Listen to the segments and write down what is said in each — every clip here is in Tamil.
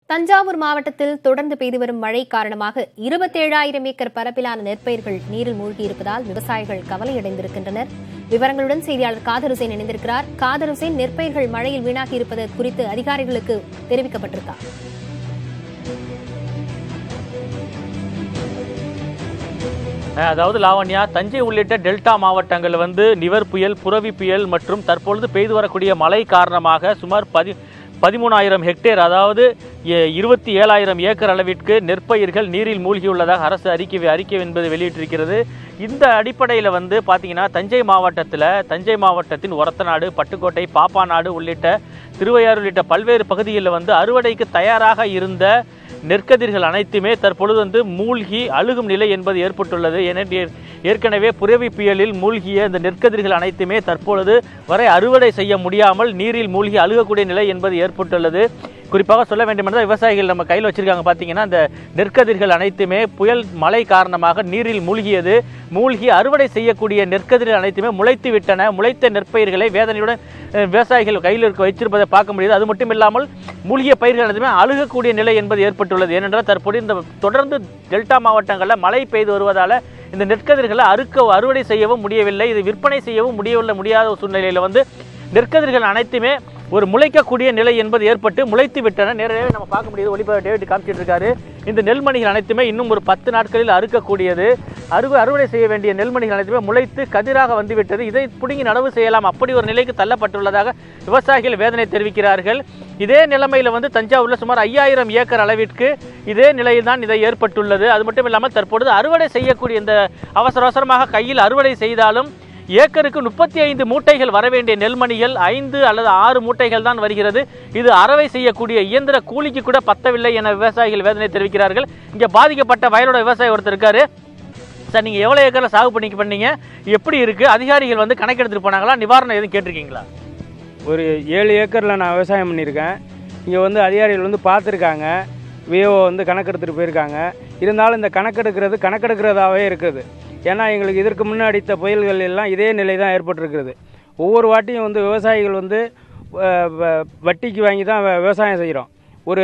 தஞ்சாவூர் மாவட்டத்தில் தொடர்ந்து பெய்து வரும் மழை காரணமாக இருபத்தேழாயிரம் ஏக்கர் பரப்பிலான நெற்பயிர்கள் நீரில் மூழ்கியிருப்பதால் விவசாயிகள் கவலையடைந்திருக்கின்றனர் விவரங்களுடன் செய்தியாளர் காதர் ஹுசேன் இணைந்திருக்கிறார் காதர் ஹுசேன் நெற்பயிர்கள் மழையில் வீணாகி இருப்பது குறித்து அதிகாரிகளுக்கு தெரிவிக்கப்பட்டிருக்கா அஹ் அதாவது லாவண்யா தஞ்சை உள்ளிட்ட டெல்டா மாவட்டங்களில் வந்து நிவர் புயல் புரவி புயல் மற்றும் தற்பொழுது பெய்து வரக்கூடிய மழை காரணமாக சுமார் பதி பதிமூணாயிரம் ஹெக்டேர் அதாவது எ- இருபத்தி ஏழாயிரம் ஏக்கர் அளவிற்கு நெற்பயிர்கள் நீரில் மூழ்கியுள்ளதாக அரசு அறிக்கை அறிக்கை என்பது வெளியிட்டிருக்கிறது இந்த அடிப்படையில் வந்து பார்த்தீங்கன்னா தஞ்சை மாவட்டத்தில் தஞ்சை மாவட்டத்தின் ஒரத்தநாடு பட்டுக்கோட்டை பாப்பாநாடு உள்ளிட்ட திருவையாறு உள்ளிட்ட பல்வேறு பகுதிகளில் வந்து அறுவடைக்கு தயாராக இருந்த நெற்கதிர்கள் அனைத்துமே தற்பொழுது வந்து மூழ்கி அழுகும் நிலை என்பது ஏற்பட்டுள்ளது என ஏ- ஏற்கனவே புரவி புயலில் மூழ்கிய இந்த நெற்கதிர்கள் அனைத்துமே தற்பொழுது வரை அறுவடை செய்ய முடியாமல் நீரில் மூழ்கி அழுகக்கூடிய நிலை என்பது ஏற்பட்டுள்ளது குறிப்பாக சொல்ல வேண்டுமென்றால் விவசாயிகள் நம்ம கையில் வச்சிருக்காங்க பார்த்தீங்கன்னா அந்த நெற்கதிர்கள் அனைத்துமே புயல் மழை காரணமாக நீரில் மூழ்கியது மூழ்கி அறுவடை செய்யக்கூடிய நெற்கதிர்கள் அனைத்துமே முளைத்து விட்டன முளைத்த நெற்பயிர்களை வேதனையுடன் அஹ், விவசாயிகள் கையில் இருக்க வைத்திருப்பதை பார்க்க முடியுது அது மட்டும் இல்லாமல் மூழ்கிய பயிர்கள் அனைத்துமே அழுகக்கூடிய நிலை என்பது ஏற்பட்டுள்ளது ஏனென்றால் தற்போது இந்த தொடர்ந்து டெல்டா மாவட்டங்களில் மழை பெய்து வருவதால் இந்த நெற்கதிர்களை அறுக்க அறுவடை செய்யவும் முடியவில்லை இது விற்பனை செய்யவும் முடியவில்லை முடியாத ஒரு சூழ்நிலையில் வந்து நெற்கதிர்கள் அனைத்துமே ஒரு முளைக்கக்கூடிய நிலை என்பது ஏற்பட்டு முளைத்து விட்டன நேரடியாக நம்ம பார்க்க முடியுது ஒளிப்ப டேவிட் காமிச்சிட்டு இருக்காரு இந்த நெல்மணிகள் அனைத்துமே இன்னும் ஒரு பத்து நாட்களில் அறுக்கக்கூடியது அறுவ அறுவடை செய்ய வேண்டிய நெல்மணிகள் அனைத்துமே முளைத்து கதிராக வந்துவிட்டது இதை பிடுங்கி நடவு செய்யலாம் அப்படி ஒரு நிலைக்கு தள்ளப்பட்டுள்ளதாக விவசாயிகள் வேதனை தெரிவிக்கிறார்கள் இதே நிலைமையில் வந்து தஞ்சாவூரில் சுமார் ஐயாயிரம் ஏக்கர் அளவிற்கு இதே நிலையில் தான் இதை ஏற்பட்டுள்ளது அது மட்டும் இல்லாமல் தற்பொழுது அறுவடை செய்யக்கூடிய இந்த அவசர அவசரமாக கையில் அறுவடை செய்தாலும் ஏக்கருக்கு முப்பத்தி ஐந்து மூட்டைகள் வர வேண்டிய நெல்மணிகள் ஐந்து அல்லது ஆறு மூட்டைகள் தான் வருகிறது இது அறவை செய்யக்கூடிய இயந்திர கூலிக்கு கூட பத்தவில்லை என விவசாயிகள் வேதனை தெரிவிக்கிறார்கள் இங்கே பாதிக்கப்பட்ட வயலோட விவசாயி ஒருத்தர் இருக்காரு சார் நீங்கள் எவ்வளோ ஏக்கரில் சாகு பண்ணி பண்ணீங்க எப்படி இருக்குது அதிகாரிகள் வந்து கணக்கெடுத்துட்டு போனாங்களா நிவாரணம் எதுவும் கேட்டிருக்கீங்களா ஒரு ஏழு ஏக்கரில் நான் விவசாயம் பண்ணியிருக்கேன் இங்கே வந்து அதிகாரிகள் வந்து பார்த்துருக்காங்க விஓ வந்து கணக்கெடுத்துட்டு போயிருக்காங்க இருந்தாலும் இந்த கணக்கெடுக்கிறது கணக்கெடுக்கிறதாவே இருக்குது ஏன்னா எங்களுக்கு இதற்கு முன்னாடித்த புயல்கள் எல்லாம் இதே நிலை தான் ஏற்பட்டிருக்கிறது ஒவ்வொரு வாட்டியும் வந்து விவசாயிகள் வந்து அஹ், வ- வட்டிக்கு வாங்கி தான் வ- விவசாயம் செய்கிறோம் ஒரு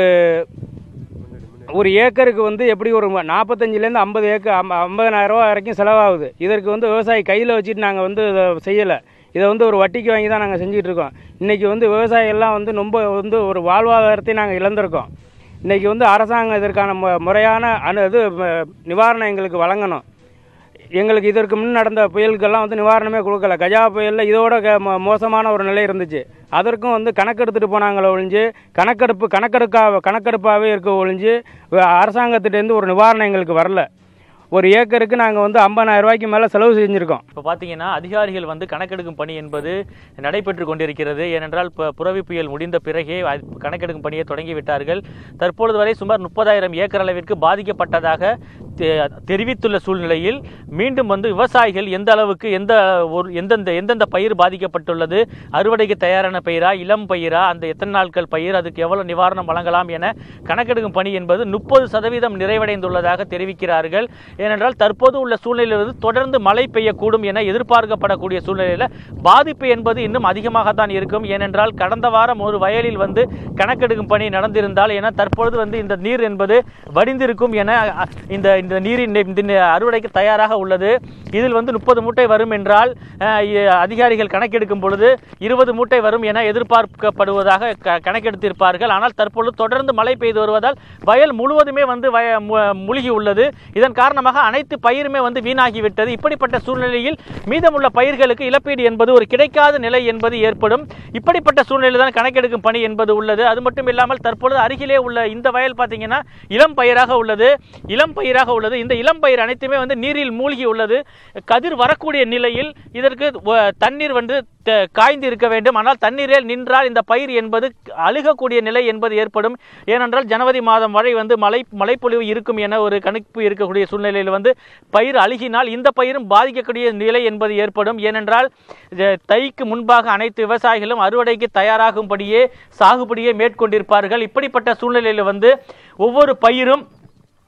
ஒரு ஏக்கருக்கு வந்து எப்படி ஒரு ம- நாற்பத்தஞ்சிலேருந்து ஐம்பது ஏக்கர் ஐம்ப ஐம்பதனாயிரம் ரூபா வரைக்கும் செலவாகுது இதற்கு வந்து விவசாயி கையில் வச்சுட்டு நாங்கள் வந்து இதை செய்யலை இதை வந்து ஒரு வட்டிக்கு வாங்கி தான் நாங்கள் செஞ்சுட்டு இருக்கோம் இன்றைக்கி வந்து விவசாயிகள்லாம் வந்து ரொம்ப வந்து ஒரு வாழ்வாதாரத்தை நாங்கள் இழந்திருக்கோம் இன்றைக்கி வந்து அரசாங்கம் இதற்கான மு முறையான அனு இது ம- நிவாரணம் எங்களுக்கு வழங்கணும் எங்களுக்கு இதற்கு முன் நடந்த புயலுக்கெல்லாம் வந்து நிவாரணமே கொடுக்கல கஜா புயலில் இதோட க- மோ- மோசமான ஒரு நிலை இருந்துச்சு அதற்கும் வந்து கணக்கெடுத்துட்டு போனாங்களே ஒழிஞ்சு கணக்கெடுப்பு கணக்கெடுக்கா கணக்கெடுப்பாகவே இருக்க ஒழிஞ்சு வ- அரசாங்கத்திட்டேருந்து ஒரு நிவாரணம் எங்களுக்கு வரல ஒரு ஏக்கருக்கு நாங்கள் வந்து 50000 ரூபாய்க்கு மேலே செலவு செஞ்சுருக்கோம் இப்போ பார்த்தீங்கன்னா அதிகாரிகள் வந்து கணக்கெடுக்கும் பணி என்பது நடைபெற்று கொண்டிருக்கிறது ஏனென்றால் இப்போ புரவி புயல் முடிந்த பிறகே அது கணக்கெடுக்கும் பணியை தொடங்கி விட்டார்கள் தற்பொழுது வரை சுமார் முப்பதாயிரம் ஏக்கர் அளவிற்கு பாதிக்கப்பட்டதாக தெ- தெரிவித்துள்ள சூழ்நிலையில் மீண்டும் வந்து விவசாயிகள் எந்த அளவுக்கு எந்த ஒரு எந்தெந்த எந்தெந்த பயிர் பாதிக்கப்பட்டுள்ளது அறுவடைக்கு தயாரான பயிரா இளம் பயிரா அந்த எத்தனை நாட்கள் பயிர் அதுக்கு எவ்வளவு நிவாரணம் வழங்கலாம் என கணக்கெடுக்கும் பணி என்பது முப்பது சதவீதம் நிறைவடைந்துள்ளதாக தெரிவிக்கிறார்கள் ஏனென்றால் தற்போது உள்ள சூழ்நிலையில் வந்து தொடர்ந்து மழை பெய்யக்கூடும் என எதிர்பார்க்கப்படக்கூடிய சூழ்நிலையில் பாதிப்பு என்பது இன்னும் அதிகமாகத்தான் இருக்கும் ஏனென்றால் கடந்த வாரம் ஒரு வயலில் வந்து கணக்கெடுக்கும் பணி நடந்திருந்தால் என தற்பொழுது வந்து இந்த நீர் என்பது வடிந்திருக்கும் என அ, இந்த இந்த நீரின் இந்த நி- அறுவடைக்கு தயாராக உள்ளது இதில் வந்து முப்பது மூட்டை வரும் என்றால் அ, இ- அதிகாரிகள் கணக்கெடுக்கும் பொழுது இருபது மூட்டை வரும் என எதிர்பார்க்கப்படுவதாக க- கணக்கெடுத்திருப்பார்கள் ஆனால் தற்பொழுது தொடர்ந்து மழை பெய்து வருவதால் வயல் முழுவதுமே வந்து வய மு- மூழ்கி உள்ளது இதன் காரணமாக அனைத்து பயிருமே வந்து வீணாகிவிட்டது இப்படிப்பட்ட சூழ்நிலையில் மீதமுள்ள பயிர்களுக்கு இழப்பீடு என்பது ஒரு கிடைக்காத நிலை என்பது ஏற்படும் இப்படிப்பட்ட சூழ்நிலையில் தான் கணக்கெடுக்கும் பணி என்பது உள்ளது அது மட்டும் இல்லாமல் தற்பொழுது அருகிலே உள்ள இந்த வயல் பார்த்தீங்கன்னா இளம் பயிராக உள்ளது இளம் பயிராக உள்ளது இந்த இளம் பயிர் அனைத்துமே வந்து நீரில் மூழ்கி உள்ளது கதிர் வரக்கூடிய நிலையில் இதற்கு வ- தண்ணீர் வந்து த- காய்ந்து இருக்க வேண்டும் ஆனால் தண்ணீரில் நின்றால் இந்த பயிர் என்பது அழுகக்கூடிய நிலை என்பது ஏற்படும் ஏனென்றால் ஜனவரி மாதம் வரை வந்து மழை மழைப்பொழிவு இருக்கும் என ஒரு கணிப்பு இருக்கக்கூடிய சூழ்நிலையில் வந்து பயிர் அழுகினால் இந்த பயிரும் பாதிக்கக்கூடிய நிலை என்பது ஏற்படும் ஏனென்றால் இது தைக்கு முன்பாக அனைத்து விவசாயிகளும் அறுவடைக்கு தயாராகும்படியே சாகுபடியை மேற்கொண்டிருப்பார்கள் இப்படிப்பட்ட சூழ்நிலையில் வந்து ஒவ்வொரு பயிரும்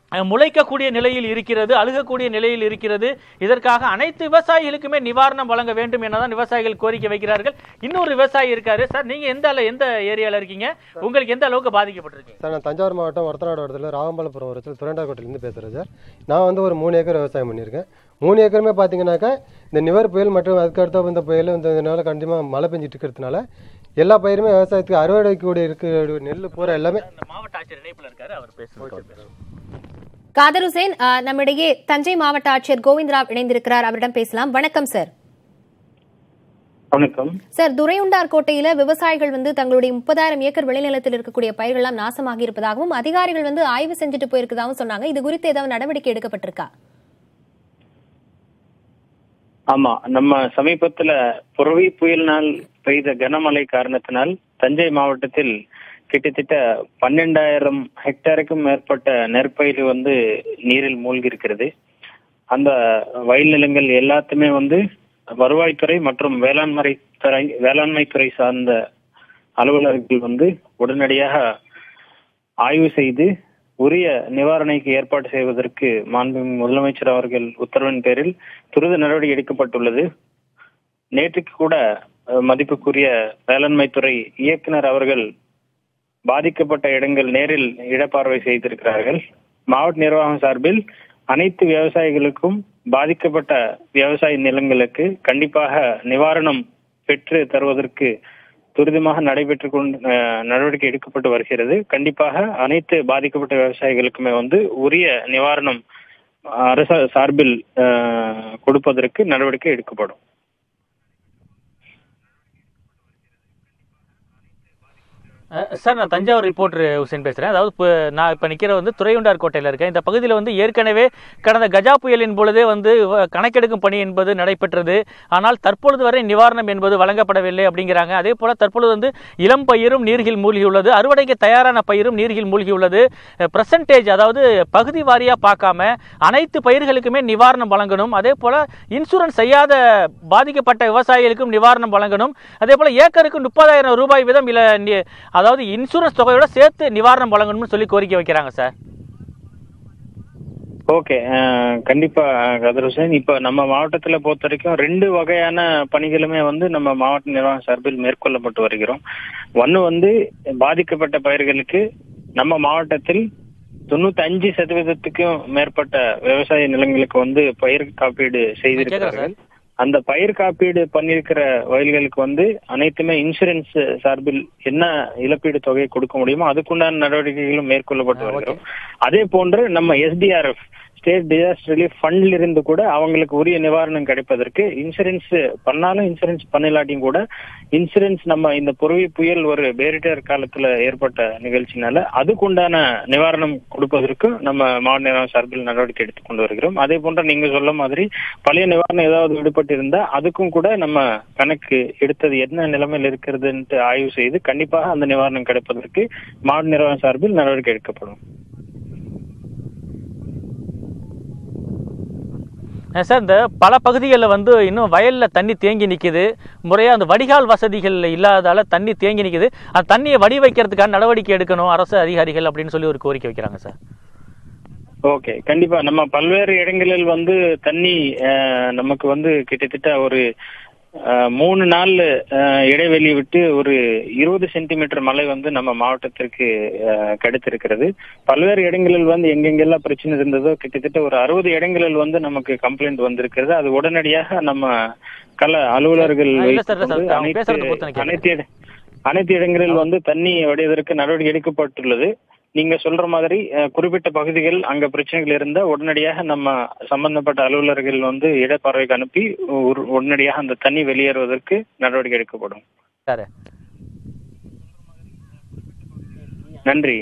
அஹ், முளைக்கக்கூடிய நிலையில் இருக்கிறது அழுகக்கூடிய நிலையில் இருக்கிறது இதற்காக அனைத்து விவசாயிகளுக்குமே நிவாரணம் வழங்க வேண்டும் என்னதான் விவசாயிகள் கோரிக்கை வைக்கிறார்கள் இன்னொரு விவசாயி இருக்காரு சார் நீங்க எந்த அள- எந்த ஏரியால இருக்கீங்க உங்களுக்கு எந்த அளவுக்கு பாதிக்கப்பட்டிருக்கீங்க சார் நான் தஞ்சாவூர் மாவட்டம் ஒரத்தநாடு இடத்துல ராகம்பாலபுரம் வரத்தில் துரண்டாக்கோட்டையிலேருந்து பேசுகிறேன் சார் நான் வந்து ஒரு மூணு ஏக்கர் விவசாயம் பண்ணியிருக்கேன் மூணு ஏக்கருமே பார்த்தீங்கன்னாக்கா இந்த நிவர் புயல் மற்றும் அதுக்கு அடுத்த இந்த புயல் இந்த இதனால கண்டிப்பாக மழை பெஞ்சிட்டு இருக்கிறதுனால எல்லா பயிருமே விவசாயத்துக்கு அறுவடைக்கூடிய இருக்கிற நெல் பூரா எல்லாமே அந்த மாவட்ட ஆட்சியர் இணைப்புல இருக்காரு அவர் பேசுவார் காதர் ஹுசேன் ஆ, நம்மிடையே தஞ்சை மாவட்ட ஆட்சியர் கோவிந்தராவ் இணைந்திருக்கிறார் அவரிடம் பேசலாம் வணக்கம் சார் வணக்கம் சார் துரையுண்டார் கோட்டையில விவசாயிகள் வந்து தங்களுடைய முப்பதாயிரம் ஏக்கர் விளைநிலத்தில் இருக்கக்கூடிய பயிர்கள்லாம் நாசமாகி இருப்பதாகவும் அதிகாரிகள் வந்து ஆய்வு செஞ்சுட்டு போயிருக்கதாகவும் சொன்னாங்க இது குறித்து ஏதாவது நடவடிக்கை எடுக்கப்பட்டிருக்கா ஆமா நம்ம சமீபத்துல புரவி புயலினால் பெய்த கனமழை காரணத்தினால் தஞ்சை மாவட்டத்தில் கிட்டத்தட்ட பன்னெண்டாயிரம் ஹெக்டேருக்கும் மேற்பட்ட நெற்பயிர் வந்து நீரில் மூழ்கி இருக்கிறது அந்த வயல் நிலங்கள் எல்லாத்துமே வந்து வருவாய்த்துறை மற்றும் வேளாண்மை துறை வேளாண்மை துறை சார்ந்த அலுவலர்கள் வந்து உடனடியாக ஆய்வு செய்து உரிய நிவாரணைக்கு ஏற்பாடு செய்வதற்கு மாண்புமிகு முதலமைச்சர் அவர்கள் உத்தரவின் பேரில் துரித நடவடிக்கை எடுக்கப்பட்டுள்ளது நேற்றுக்கு கூட அஹ், மதிப்புக்குரிய வேளாண்மை துறை இயக்குனர் அவர்கள் பாதிக்கப்பட்ட இடங்கள் நேரில் இடப்பார்வை செய்திருக்கிறார்கள் மாவட்ட நிர்வாகம் சார்பில் அனைத்து விவசாயிகளுக்கும் பாதிக்கப்பட்ட விவசாய நிலங்களுக்கு கண்டிப்பாக நிவாரணம் பெற்று தருவதற்கு துரிதமாக நடைபெற்று கொண்டு அஹ், நடவடிக்கை எடுக்கப்பட்டு வருகிறது கண்டிப்பாக அனைத்து பாதிக்கப்பட்ட விவசாயிகளுக்குமே வந்து உரிய நிவாரணம் அரசு சார்பில் அஹ், கொடுப்பதற்கு நடவடிக்கை எடுக்கப்படும் அஹ் சார் நான் தஞ்சாவூர் ரிப்போர்ட்டர் ஹுசேன் பேசுகிறேன் அதாவது இப்போ நான் இப்போ நிற்கிற வந்து துறையுண்டார் கோட்டையில் இருக்கேன் இந்த பகுதியில் வந்து ஏற்கனவே கடந்த கஜா புயலின் பொழுதே வந்து வ- கணக்கெடுக்கும் பணி என்பது நடைபெற்றது ஆனால் தற்பொழுது வரை நிவாரணம் என்பது வழங்கப்படவில்லை அப்படிங்கிறாங்க அதே போல் தற்பொழுது வந்து இளம் பயிரும் நீர்கில் மூழ்கியுள்ளது அறுவடைக்கு தயாரான பயிரும் நீர்கில் மூழ்கியுள்ளது பிரசன்டேஜ் அதாவது பகுதி வாரியாக பார்க்காம அனைத்து பயிர்களுக்குமே நிவாரணம் வழங்கணும் அதே போல் இன்சூரன்ஸ் செய்யாத பாதிக்கப்பட்ட விவசாயிகளுக்கும் நிவாரணம் வழங்கணும் அதே போல் ஏக்கருக்கு முப்பதாயிரம் ரூபாய் வீதம் இல்ல நி- அதாவது இன்சூரன்ஸ் தொகையோட சேர்த்து நிவாரணம் வழங்கணும்னு சொல்லி கோரிக்கை வைக்கிறாங்க சார் ஓகே கண்டிப்பா கதர் ஹுசேன் இப்ப நம்ம மாவட்டத்துல பொறுத்த வரைக்கும் ரெண்டு வகையான பணிகளுமே வந்து நம்ம மாவட்ட நிர்வாகம் சார்பில் மேற்கொள்ளப்பட்டு வருகிறோம் ஒன்னு வந்து பாதிக்கப்பட்ட பயிர்களுக்கு நம்ம மாவட்டத்தில் தொண்ணூத்தி அஞ்சு சதவீதத்துக்கும் மேற்பட்ட விவசாய நிலங்களுக்கு வந்து பயிர் காப்பீடு செய்திருக்கிறார்கள் அந்த பயிர் காப்பீடு பண்ணியிருக்கிற வயல்களுக்கு வந்து அனைத்துமே இன்சூரன்ஸ் சார்பில் என்ன இழப்பீடு தொகையை கொடுக்க முடியுமோ அதுக்குண்டான நடவடிக்கைகளும் மேற்கொள்ளப்பட்டு வருகிறோம் அதே போன்று நம்ம எஸ்டிஆர்எஃப் ஸ்டேட் டிசாஸ்டர் ரிலீஃப் ஃபண்ட்ல இருந்து கூட அவங்களுக்கு உரிய நிவாரணம் கிடைப்பதற்கு இன்சூரன்ஸ் பண்ணாலும் இன்சூரன்ஸ் பண்ணிலாட்டியும் கூட இன்சூரன்ஸ் நம்ம இந்த புரவி புயல் ஒரு பேரிட்டர் காலத்துல ஏற்பட்ட நிகழ்ச்சினால அதுக்குண்டான நிவாரணம் கொடுப்பதற்கு நம்ம மாவட்ட நிர்வாகம் சார்பில் நடவடிக்கை எடுத்துக் கொண்டு வருகிறோம் அதே போன்ற நீங்க சொல்ல மாதிரி பழைய நிவாரணம் ஏதாவது விடுபட்டு இருந்தா அதுக்கும் கூட நம்ம கணக்கு எடுத்தது என்ன நிலைமையில் இருக்கிறதுன்ட்டு ஆய்வு செய்து கண்டிப்பாக அந்த நிவாரணம் கிடைப்பதற்கு மாவட்ட நிர்வாகம் சார்பில் நடவடிக்கை எடுக்கப்படும் அஹ் சார் இந்த பல பகுதிகளில் வந்து இன்னும் வயலில் தண்ணி தேங்கி நிற்கிது முறையாக அந்த வடிகால் வசதிகள் இல்லாதால தண்ணி தேங்கி நிற்கிது அந்த தண்ணியை வடி வைக்கிறதுக்கான நடவடிக்கை எடுக்கணும் அரசு அதிகாரிகள் அப்படின்னு சொல்லி ஒரு கோரிக்கை வைக்கிறாங்க சார் ஓகே கண்டிப்பா நம்ம பல்வேறு இடங்களில் வந்து தண்ணி அஹ், நமக்கு வந்து கிட்டத்தட்ட ஒரு அஹ், மூணு நாள் அஹ், இடைவெளி விட்டு ஒரு இருபது சென்டிமீட்டர் மழை வந்து நம்ம மாவட்டத்திற்கு அஹ், கிடைத்திருக்கிறது பல்வேறு இடங்களில் வந்து எங்கெங்கெல்லாம் பிரச்சனை இருந்ததோ கிட்டத்தட்ட ஒரு அறுபது இடங்களில் வந்து நமக்கு கம்ப்ளைண்ட் வந்திருக்கிறது அது உடனடியாக நம்ம கள அலுவலர்கள் ஆ, இல்ல சார், இல்ல சார். வைத்துக்கொண்டு அவங்க பேசுறத பொறுத்து அனைத்து நான் அனைத்து இட- அனைத்து இடங்களில் வந்து தண்ணி வடிவதற்கு நடவடிக்கை எடுக்கப்பட்டுள்ளது நீங்க சொல்ற மாதிரி அஹ், குறிப்பிட்ட பகுதிகள் அங்க பிரச்சனைகள் இருந்தா உடனடியாக நம்ம சம்பந்தப்பட்ட அலுவலர்கள் வந்து இடப்பார்வைக்கு அனுப்பி ஒரு- உடனடியாக அந்த தண்ணி வெளியேறுவதற்கு நடவடிக்கை எடுக்கப்படும் சார் நன்றி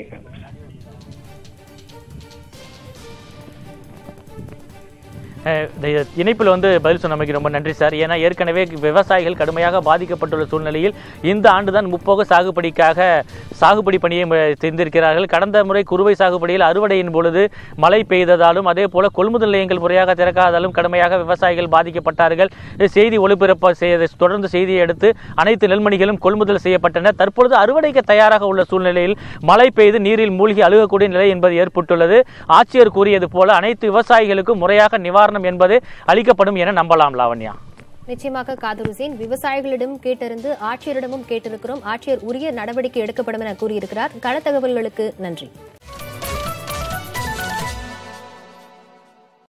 அஹ் இந்த இணைப்பில் வந்து பதில் சொன்னமைக்கு ரொம்ப நன்றி சார் ஏன்னா ஏற்கனவே விவசாயிகள் கடுமையாக பாதிக்கப்பட்டுள்ள சூழ்நிலையில் இந்த ஆண்டு தான் முப்போக சாகுபடிக்காக சாகுபடி பணியை ம- செய்திருக்கிறார்கள் கடந்த முறை குறுவை சாகுபடியில் அறுவடையின் பொழுது மழை பெய்ததாலும் அதே போல கொள்முதல் நிலையங்கள் முறையாக திறக்காததாலும் கடுமையாக விவசாயிகள் பாதிக்கப்பட்டார்கள் இது செய்தி ஒளிபரப்ப செய்த தொடர்ந்து செய்தியை அடுத்து அனைத்து நெல்மணிகளும் கொள்முதல் செய்யப்பட்டன தற்பொழுது அறுவடைக்கு தயாராக உள்ள சூழ்நிலையில் மழை பெய்து நீரில் மூழ்கி அழுகக்கூடிய நிலை என்பது ஏற்பட்டுள்ளது ஆட்சியர் கூறியது போல அனைத்து விவசாயிகளுக்கும் முறையாக நிவாரணம் என்பது அளிக்கப்படும் என நம்பலாம் லாவண்யா நிச்சயமாக காதர் ஹுசேன் விவசாயிகளிடம் கேட்டறிந்து ஆட்சியரிடமும் கேட்டிருக்கிறோம் ஆட்சியர் உரிய நடவடிக்கை எடுக்கப்படும் என கூறியிருக்கிறார் கள தகவல்களுக்கு நன்றி